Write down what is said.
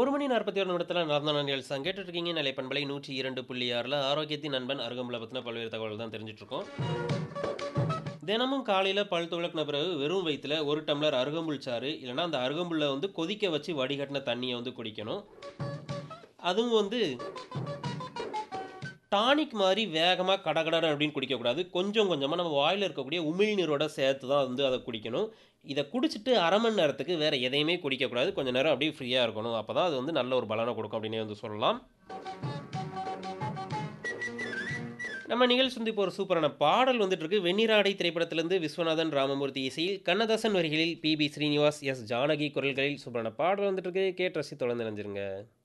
1 மணி 41 நிமிடத்துல நடந்த நிகழ்ச்சி தான் கேட்டுட்டு இருக்கீங்க. நிலை பண்பலை 102.6ல ஆரோக்கியத்தின் நண்பன் அருகம்புல்ல பத்தின பல்வேறு தகவல்கள் தான் தெரிஞ்சுட்டு இருக்கோம். தினமும் காலையில பல் துலக்கின பிறகு வெறும் வயித்துல 1 டம்ளர் அருகம்புல் சாறு, இல்லன்னா அந்த அருகம்புல்ல வந்து கொதிக்க வச்சு வடிகட்டின தண்ணிய வந்து குடிக்கணும். அதுவும் வந்து டானிக் மாரி வேகமா கடகடன்னு அப்படின்னு குடிக்கக்கூடாது. கொஞ்சம் கொஞ்சமா நம்ம வாயில இருக்கக்கூடிய உமிழ்நீரோட சேர்த்து தான் வந்து அத குடிக்கணும். இத குடிச்சிட்டு 1/2 மணி நேரத்துக்கு வேற எதையுமே குடிக்கக்கூடாது. கொஞ்ச நேரம் அப்படியே ஃப்ரீயா இருக்கணும். அப்பதான் அது வந்து நல்ல ஒரு பலன கொடுக்கும் அப்படின்னே வந்து சொல்லலாம். நம்ம நிகழ்ச்சி வந்து இப்போ ஒரு சூப்பரான பாடல் வந்துட்டு இருக்கு. வெண்ணிராடை திரைப்படத்திலிருந்து விஸ்வநாதன் ராமமூர்த்தி இசையில் கண்ணதாசன் வரிகளில் P. P. Srinivas, S. Janaki குரல்களில் சூப்பரான பாடல் வந்துட்டு இருக்கு. கேட்டு ரசித்து தொடர்ந்து இணைஞ்சிருங்க.